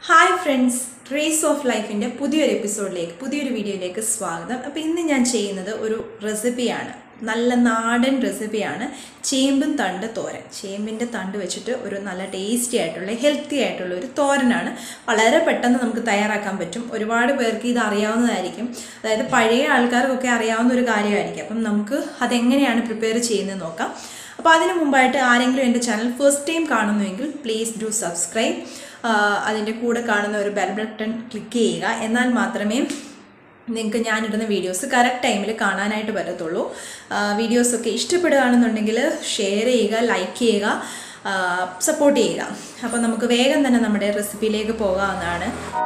hi friends raise of ലൈഫിൻ്റെ പുതിയൊരു എപ്പിസോഡിലേക്ക് പുതിയൊരു വീഡിയോയിലേക്ക് സ്വാഗതം അപ്പോൾ ഇന്ന് ഞാൻ ചെയ്യുന്നത് ഒരു റെസിപ്പിയാണ് നല്ല നാടൻ റെസിപ്പിയാണ് ചേമ്പും തണ്ട് തോരൻ ചേമ്പിൻ്റെ തണ്ട് വെച്ചിട്ട് ഒരു നല്ല ടേസ്റ്റി ആയിട്ടുള്ള ഹെൽത്തി ആയിട്ടുള്ള ഒരു തോരനാണ് വളരെ പെട്ടെന്ന് നമുക്ക് തയ്യാറാക്കാൻ പറ്റും ഒരുപാട് പേർക്ക് ഇത് അറിയാവുന്നതായിരിക്കും അതായത് പഴയ ആൾക്കാർക്കൊക്കെ അറിയാവുന്ന ഒരു കാര്യമായിരിക്കും അപ്പം നമുക്ക് അതെങ്ങനെയാണ് പ്രിപ്പയർ ചെയ്യുന്നത് നോക്കാം അപ്പോൾ അതിന് മുമ്പായിട്ട് ആരെങ്കിലും എൻ്റെ ചാനൽ ഫസ്റ്റ് ടൈം കാണുന്നുവെങ്കിൽ പ്ലീസ് ഡു സബ്സ്ക്രൈബ് അതിൻ്റെ കൂടെ കാണുന്ന ഒരു ബെൽ ബട്ടൺ ക്ലിക്ക് ചെയ്യുക എന്നാൽ മാത്രമേ നിങ്ങൾക്ക് ഞാനിടുന്ന വീഡിയോസ് കറക്റ്റ് ടൈമിൽ കാണാനായിട്ട് പറ്റത്തുള്ളൂ വീഡിയോസൊക്കെ ഇഷ്ടപ്പെടുകയാണെന്നുണ്ടെങ്കിൽ ഷെയർ ചെയ്യുക ലൈക്ക് ചെയ്യുക സപ്പോർട്ട് ചെയ്യുക അപ്പോൾ നമുക്ക് വേഗം തന്നെ നമ്മുടെ റെസിപ്പിയിലേക്ക് പോകാവുന്നതാണ്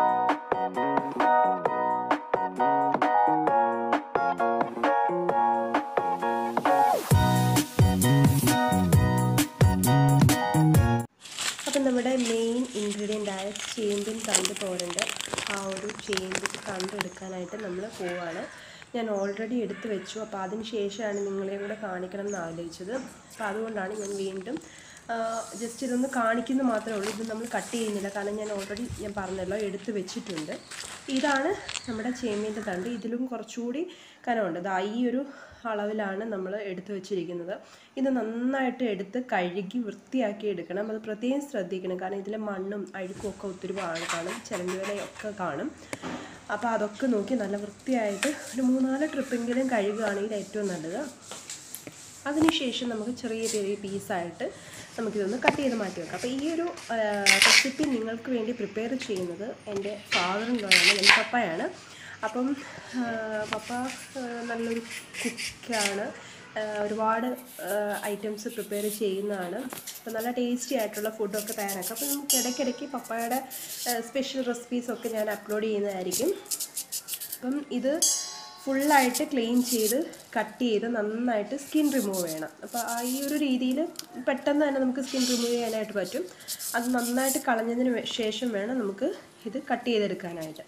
അപ്പം നമ്മുടെ മെയിൻ ഇൻഗ്രീഡിയൻ്റ് ആയ ചേമ്പിൻ തണ്ട് തോരൻ്റെ ആ ഒരു ചേമ്പിൻ തണ്ട് എടുക്കാനായിട്ട് നമ്മൾ പോവാണ് ഞാൻ ഓൾറെഡി എടുത്തു വെച്ചു അപ്പോൾ അതിന് ശേഷമാണ് നിങ്ങളെ കൂടെ കാണിക്കണം എന്ന് ആലോചിച്ചത് അപ്പോൾ അതുകൊണ്ടാണ് ഞാൻ വീണ്ടും ജസ്റ്റ് ഇതൊന്ന് കാണിക്കുന്ന മാത്രമേ ഉള്ളൂ ഇത് നമ്മൾ കട്ട് ചെയ്യുന്നില്ല കാരണം ഞാൻ ഓൾറെഡി ഞാൻ പറഞ്ഞല്ലോ എടുത്ത് വെച്ചിട്ടുണ്ട് ഇതാണ് നമ്മുടെ ചേമ്പിൻ്റെ തണ്ട് ഇതിലും കുറച്ചുകൂടി കനമുണ്ട് ദാ ഈ ഒരു അളവിലാണ് നമ്മൾ എടുത്തു വെച്ചിരിക്കുന്നത് ഇത് നന്നായിട്ട് എടുത്ത് കഴുകി വൃത്തിയാക്കി എടുക്കണം അത് പ്രത്യേകം ശ്രദ്ധിക്കണം കാരണം ഇതിലെ മണ്ണും അഴുക്കും ഒക്കെ ഒത്തിരി പാട് കാണും ചിലന്തിവലയൊക്കെ കാണും അപ്പോൾ അതൊക്കെ നോക്കി നല്ല വൃത്തിയായിട്ട് ഒരു മൂന്നാല് ട്രിപ്പെങ്കിലും കഴുകുകയാണെങ്കിൽ ഏറ്റവും നല്ലത് അതിനുശേഷം നമുക്ക് ചെറിയ ചെറിയ പീസായിട്ട് നമുക്കിതൊന്ന് കട്ട് ചെയ്ത് മാറ്റി വെക്കാം അപ്പോൾ ഈ ഒരു റെസിപ്പി നിങ്ങൾക്ക് വേണ്ടി പ്രിപ്പയർ ചെയ്യുന്നത് എൻ്റെ ഫാദറിൻ്റെയാണ് എൻ്റെ പപ്പയാണ് അപ്പം പപ്പ നല്ലൊരു കുക്കാണ് ഒരുപാട് ഐറ്റംസ് പ്രിപ്പയർ ചെയ്യുന്നതാണ് അപ്പോൾ നല്ല ടേസ്റ്റി ആയിട്ടുള്ള ഫുഡൊക്കെ തയ്യാറാക്കാം അപ്പോൾ നമുക്ക് ഇടയ്ക്കിടയ്ക്ക് പപ്പയുടെ സ്പെഷ്യൽ റെസിപ്പീസൊക്കെ ഞാൻ അപ്ലോഡ് ചെയ്യുന്നതായിരിക്കും അപ്പം ഇത് ഫുള്ളായിട്ട് ക്ലീൻ ചെയ്ത് കട്ട് ചെയ്ത് നന്നായിട്ട് സ്കിൻ റിമൂവ് ചെയ്യണം അപ്പോൾ ആ ഈ ഒരു രീതിയിൽ പെട്ടെന്ന് തന്നെ നമുക്ക് സ്കിൻ റിമൂവ് ചെയ്യാനായിട്ട് പറ്റും അത് നന്നായിട്ട് കളഞ്ഞതിന് ശേഷം വേണം നമുക്ക് ഇത് കട്ട് ചെയ്തെടുക്കാനായിട്ട്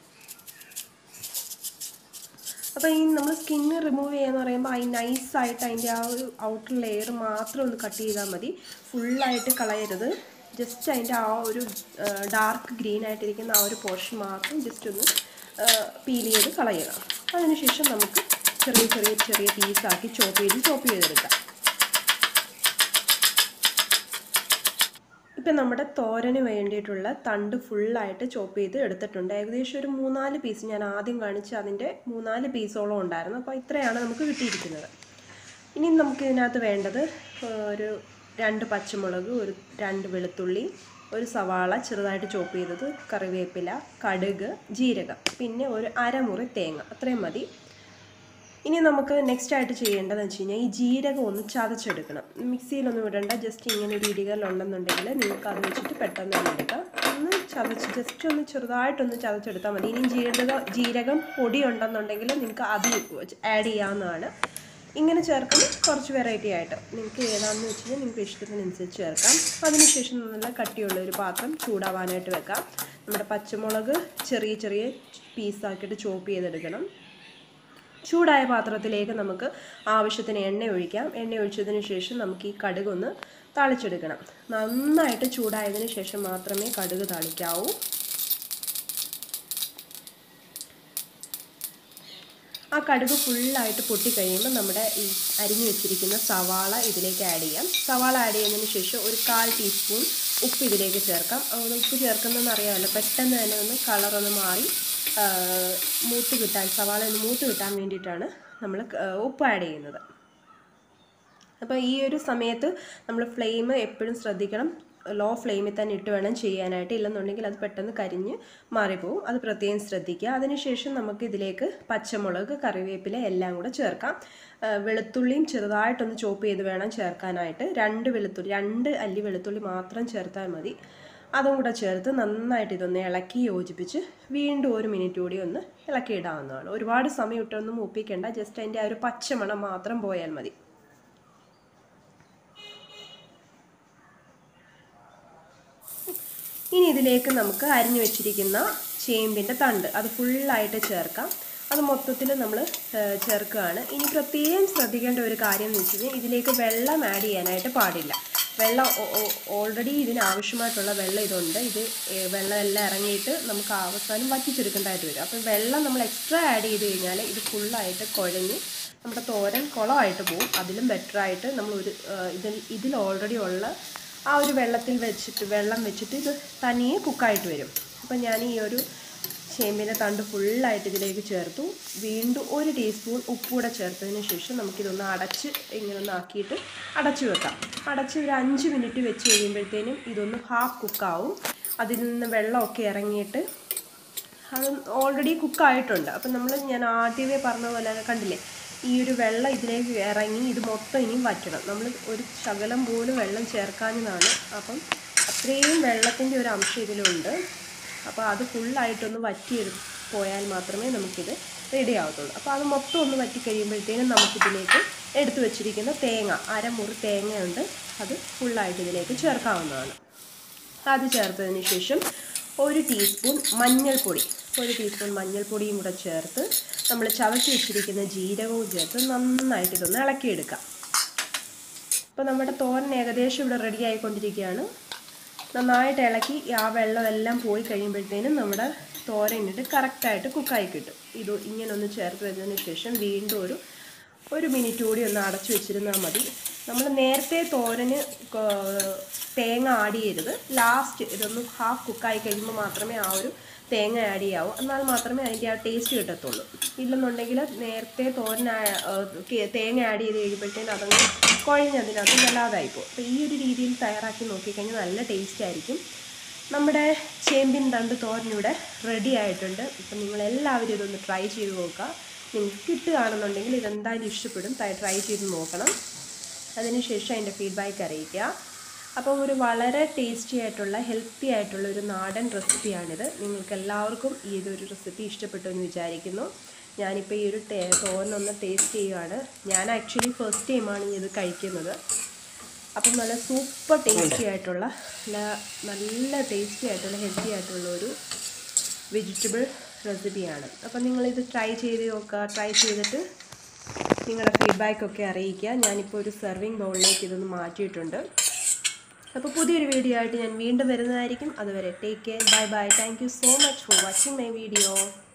അപ്പോൾ ഈ നമ്മൾ സ്കിന്ന് റിമൂവ് ചെയ്യാന്ന് പറയുമ്പോൾ ഈ നൈസായിട്ട് അതിൻ്റെ ആ ഒരു ഔട്ടർ ലെയർ മാത്രം ഒന്ന് കട്ട് ചെയ്താൽ മതി ഫുള്ളായിട്ട് കളയരുത് ജസ്റ്റ് അതിൻ്റെ ആ ഒരു ഡാർക്ക് ഗ്രീൻ ആയിട്ടിരിക്കുന്ന ആ ഒരു പോർഷൻ മാത്രം ജസ്റ്റ് ഒന്ന് പീൽ ചെയ്ത് കളയുക അതിനുശേഷം നമുക്ക് ചെറിയ ചെറിയ ചെറിയ പീസാക്കി ചോപ്പ് ചെയ്ത് ചോപ്പ് ചെയ്തെടുക്കാം ഇപ്പം നമ്മുടെ തോരന് വേണ്ടിയിട്ടുള്ള തണ്ട് ഫുള്ളായിട്ട് ചോപ്പ് ചെയ്ത് എടുത്തിട്ടുണ്ട് ഏകദേശം ഒരു മൂന്നാല് പീസ് ഞാൻ ആദ്യം കാണിച്ച് അതിൻ്റെ മൂന്നാല് പീസോളം ഉണ്ടായിരുന്നു അപ്പോൾ ഇത്രയാണ് നമുക്ക് കിട്ടിയിരിക്കുന്നത് ഇനി നമുക്ക് ഇതിനകത്ത് വേണ്ടത് ഒരു രണ്ട് പച്ചമുളക് ഒരു രണ്ട് വെളുത്തുള്ളി ഒരു സവാള ചെറുതായിട്ട് ചോപ്പ് ചെയ്തത് കറിവേപ്പില കടുക് ജീരകം പിന്നെ ഒരു അരമുറി തേങ്ങ അത്രയും മതി ഇനി നമുക്ക് നെക്സ്റ്റ് ആയിട്ട് ചെയ്യേണ്ടതെന്ന് വെച്ച് കഴിഞ്ഞാൽ ഈ ജീരകം ഒന്ന് ചതച്ചെടുക്കണം മിക്സിയിലൊന്നും ഇടണ്ട ജസ്റ്റ് ഇങ്ങനെ ഒരു ഇടികലുണ്ടെന്നുണ്ടെങ്കിൽ നിങ്ങൾക്ക് അത് വെച്ചിട്ട് പെട്ടെന്ന് തന്നെ എടുക്കാം ഒന്ന് ചതച്ച് ജസ്റ്റ് ഒന്ന് ചെറുതായിട്ടൊന്ന് ചതച്ചെടുത്താൽ മതി ഇനി ജീരകം ജീരകം പൊടി ഉണ്ടെന്നുണ്ടെങ്കിൽ നിങ്ങൾക്ക് അത് ആഡ് ചെയ്യാവുന്നതാണ് ഇങ്ങനെ ചേർക്കുമ്പോൾ കുറച്ച് വെറൈറ്റി ആയിട്ട് നിങ്ങൾക്ക് ഏതാണെന്ന് വെച്ച് കഴിഞ്ഞാൽ നിങ്ങൾക്ക് ഇഷ്ടത്തിനനുസരിച്ച് ചേർക്കാം അതിനുശേഷം നല്ല കട്ടിയുള്ള ഒരു പാത്രം ചൂടാവാനായിട്ട് വെക്കാം നമ്മുടെ പച്ചമുളക് ചെറിയ ചെറിയ പീസാക്കിയിട്ട് ചോപ്പ് ചെയ്തെടുക്കണം ചൂടായ പാത്രത്തിലേക്ക് നമുക്ക് ആവശ്യത്തിന് എണ്ണ ഒഴിക്കാം എണ്ണ ഒഴിച്ചതിന് ശേഷം നമുക്ക് ഈ കടുക് ഒന്ന് താളിച്ചെടുക്കണം നന്നായിട്ട് ചൂടായതിന് ശേഷം മാത്രമേ കടുക് താളിക്കാവൂ ആ കടുക് ഫുള്ളായിട്ട് പൊട്ടിക്കഴിയുമ്പോൾ നമ്മുടെ ഈ അരിഞ്ഞു വെച്ചിരിക്കുന്ന സവാള ഇതിലേക്ക് ആഡ് ചെയ്യാം സവാള ആഡ് ചെയ്യുന്നതിന് ശേഷം ഒരു കാൽ ടീസ്പൂൺ ഉപ്പ് ഇതിലേക്ക് ചേർക്കാം അതുകൊണ്ട് ഉപ്പ് ചേർക്കുന്നതെന്ന് അറിയാമല്ലോ പെട്ടെന്ന് തന്നെ ഒന്ന് കളറൊന്ന് മാറി മൂത്ത് കിട്ടാൻ സവാള ഒന്ന് മൂത്ത് കിട്ടാൻ വേണ്ടിയിട്ടാണ് നമ്മൾ ഉപ്പ് ആഡ് ചെയ്യുന്നത് അപ്പോൾ ഈ ഒരു സമയത്ത് നമ്മൾ ഫ്ലെയിം എപ്പോഴും ശ്രദ്ധിക്കണം ലോ ഫ്ലെയിമിൽ തന്നെ ഇട്ട് വേണം ചെയ്യാനായിട്ട് ഇല്ലെന്നുണ്ടെങ്കിൽ അത് പെട്ടെന്ന് കരിഞ്ഞ് മാറിപ്പോവും അത് പ്രത്യേകം ശ്രദ്ധിക്കുക അതിനുശേഷം നമുക്ക് ഇതിലേക്ക് പച്ചമുളക് കറിവേപ്പില എല്ലാം കൂടെ ചേർക്കാം വെളുത്തുള്ളിയും ചെറുതായിട്ടൊന്ന് ചോപ്പ് ചെയ്ത് വേണം ചേർക്കാനായിട്ട് രണ്ട് വെളുത്തുള്ളി രണ്ട് അല്ലി വെളുത്തുള്ളി മാത്രം ചേർത്താൽ മതി അതും കൂടെ ചേർത്ത് നന്നായിട്ട് ഇതൊന്ന് ഇളക്കി യോജിപ്പിച്ച് വീണ്ടും ഒരു മിനിറ്റ് കൂടി ഒന്ന് ഇളക്കി ഇടാവുന്നതാണ് ഒരുപാട് സമയം ഇട്ടൊന്നും മൂപ്പിക്കേണ്ട ജസ്റ്റ് അതിൻ്റെ ആ ഒരു പച്ചമണം മാത്രം പോയാൽ മതി ഇനി ഇതിലേക്ക് നമുക്ക് അരിഞ്ഞു വെച്ചിരിക്കുന്ന ചേമ്പിൻ്റെ തണ്ട് അത് ഫുള്ളായിട്ട് ചേർക്കാം അത് മൊത്തത്തിൽ നമ്മൾ ചേർക്കുകയാണ് ഇനി പ്രത്യേകം ശ്രദ്ധിക്കേണ്ട ഒരു കാര്യം എന്ന് വെച്ച് കഴിഞ്ഞാൽ ഇതിലേക്ക് വെള്ളം ആഡ് ചെയ്യാനായിട്ട് പാടില്ല വെള്ളം ഓൾറെഡി ഇതിന് ആവശ്യമായിട്ടുള്ള വെള്ളം ഇതുണ്ട് ഇത് ഏ, വെള്ളം എല്ലാം ഇറങ്ങിയിട്ട് നമുക്ക് അവസാനം വറ്റിച്ചെടുക്കേണ്ടതായിട്ട് വരും അപ്പം വെള്ളം നമ്മൾ എക്സ്ട്രാ ആഡ് ചെയ്ത് കഴിഞ്ഞാൽ ഇത് ഫുള്ളായിട്ട് കുഴഞ്ഞ് നമ്മുടെ തോരൻ കുളമായിട്ട് പോകും അതിലും ബെറ്ററായിട്ട് നമ്മൾ ഒരു ആ, ഇതിൽ ഇതിൽ ഓൾറെഡി ഉള്ള ആ ഒരു വെള്ളത്തിൽ വെച്ചിട്ട് വെള്ളം വെച്ചിട്ട് ഇത് തനിയെ കുക്കായിട്ട് വരും അപ്പം ഞാൻ ഈ ഒരു ചേമ്പിൻ്റെ തണ്ട് ഫുള്ളായിട്ട് ഇതിലേക്ക് ചേർത്തു വീണ്ടും ഒരു ടീസ്പൂൺ ഉപ്പൂടെ ചേർത്തതിന് ശേഷം നമുക്കിതൊന്ന് അടച്ച് ഇങ്ങനെ ഒന്ന് ആക്കിയിട്ട് അടച്ച് വെക്കാം അടച്ച് ഒരു അഞ്ച് മിനിറ്റ് വെച്ച് കഴിയുമ്പോഴത്തേനും ഇതൊന്ന് ഹാഫ് കുക്കാവും അതിൽ നിന്ന് വെള്ളമൊക്കെ ഇറങ്ങിയിട്ട് അത് ഓൾറെഡി കുക്കായിട്ടുണ്ട് അപ്പം നമ്മൾ ഞാൻ ആദ്യമേ പറഞ്ഞ പോലെ തന്നെ കണ്ടില്ലേ ഈ ഒരു വെള്ളം ഇതിലേക്ക് ഇറങ്ങി ഇത് മൊത്തം ഇനിയും വറ്റണം നമ്മൾ ഒരു ശകലം പോലും വെള്ളം ചേർക്കാഞ്ഞതാണ് അപ്പം അത്രയും വെള്ളത്തിൻ്റെ ഒരു അംശം ഇതിലുണ്ട് അപ്പോൾ അത് ഫുള്ളായിട്ടൊന്ന് വറ്റിയെടു പോയാൽ മാത്രമേ നമുക്കിത് റെഡി ആവത്തുള്ളൂ അപ്പോൾ അത് മൊത്തം ഒന്ന് വറ്റി കഴിയുമ്പോഴത്തേനും നമുക്കിതിലേക്ക് എടുത്തു വെച്ചിരിക്കുന്ന തേങ്ങ അരമുറി തേങ്ങയുണ്ട് അത് ഫുള്ളായിട്ട് ഇതിലേക്ക് ചേർക്കാവുന്നതാണ് അത് ചേർത്തതിന് ശേഷം ഒരു ടീസ്പൂൺ മഞ്ഞൾപ്പൊടി ഒരു ടീസ്പൂൺ മഞ്ഞൾപ്പൊടിയും കൂടെ ചേർത്ത് നമ്മൾ ചവച്ച് വെച്ചിരിക്കുന്ന ജീരകവും ചേർത്ത് നന്നായിട്ട് ഇതൊന്ന് ഇളക്കിയെടുക്കാം അപ്പോൾ നമ്മുടെ തോരൻ ഏകദേശം ഇവിടെ റെഡി ആയിക്കൊണ്ടിരിക്കുകയാണ് നന്നായിട്ട് ഇളക്കി ആ വെള്ളം എല്ലാം പോയി കഴിയുമ്പോഴത്തേനും നമ്മുടെ തോരൻ ഇട്ട് കറക്റ്റായിട്ട് കുക്കായി കിട്ടും ഇത് ഇങ്ങനെ ഒന്ന് ചേർത്ത് വെച്ചതിന് ശേഷം വീണ്ടും ഒരു ഒരു മിനിറ്റ് കൂടി ഒന്ന് അടച്ചു വെച്ചിരുന്നാൽ മതി നമ്മൾ നേരത്തെ തോരന് ക- തേങ്ങ ആഡ് ചെയ്യരുത് ലാസ്റ്റ് ഇതൊന്ന് ഹാഫ് കുക്കായി കഴിയുമ്പോൾ മാത്രമേ ആ ഒരു തേങ്ങ ആഡ് ചെയ്യാവൂ എന്നാൽ മാത്രമേ അതിൻ്റെ ആ ടേസ്റ്റ് കിട്ടത്തുള്ളൂ ഇല്ലെന്നുണ്ടെങ്കിൽ നേരത്തെ തോരൻ ആ- ആ, കെ- തേങ്ങ ആഡ് ചെയ്ത് കഴിയുമ്പോഴത്തേനും അതങ്ങ് കുഴഞ്ഞതിനകത്ത് വല്ലാതായിപ്പോൾ അപ്പോൾ ഈ ഒരു രീതിയിൽ തയ്യാറാക്കി നോക്കിക്കഴിഞ്ഞാൽ നല്ല ടേസ്റ്റ് ആയിരിക്കും നമ്മുടെ ചേമ്പിൻ തണ്ട് തോരൻ ഇവിടെ റെഡി ആയിട്ടുണ്ട് അപ്പം നിങ്ങൾ എല്ലാവരും ഇതൊന്ന് ട്രൈ ചെയ്ത് നോക്കുക നിങ്ങൾക്ക് കിട്ടുകയാണെന്നുണ്ടെങ്കിൽ ഇതെന്തായാലും ഇഷ്ടപ്പെടും ട്രൈ ചെയ്ത് നോക്കണം അതിനുശേഷം അതിൻ്റെ ഫീഡ്ബാക്ക് അറിയിക്കുക അപ്പോൾ ഒരു വളരെ ടേസ്റ്റി ആയിട്ടുള്ള ഹെൽത്തി ആയിട്ടുള്ള ഒരു നാടൻ റെസിപ്പിയാണിത് നിങ്ങൾക്ക് എല്ലാവർക്കും ഈ ഇതൊരു റെസിപ്പി ഇഷ്ടപ്പെട്ടു എന്ന് വിചാരിക്കുന്നു ഞാനിപ്പോൾ ഈ ഒരു ടേ തോരനൊന്ന് ടേസ്റ്റ് ചെയ്യുകയാണ് ഞാൻ ആക്ച്വലി ഫസ്റ്റ് ടൈമാണ് ഇത് കഴിക്കുന്നത് അപ്പം നല്ല സൂപ്പർ ടേസ്റ്റി ആയിട്ടുള്ള നല്ല നല്ല ടേസ്റ്റി ആയിട്ടുള്ള ഹെൽത്തി ആയിട്ടുള്ള ഒരു വെജിറ്റബിൾ റെസിപ്പിയാണ് അപ്പം നിങ്ങളിത് ട്രൈ ചെയ്ത് നോക്കുക ട്രൈ ചെയ്തിട്ട് നിങ്ങളുടെ ഫീഡ്ബാക്കൊക്കെ അറിയിക്കുക ഞാനിപ്പോൾ ഒരു സെർവിങ് ബൗളിലേക്ക് ഇതൊന്ന് മാറ്റിയിട്ടുണ്ട് അപ്പോൾ പുതിയൊരു വീഡിയോ ആയിട്ട് ഞാൻ വീണ്ടും വരുന്നതായിരിക്കും അതുവരെ take care bye bye thank you so much for watching my video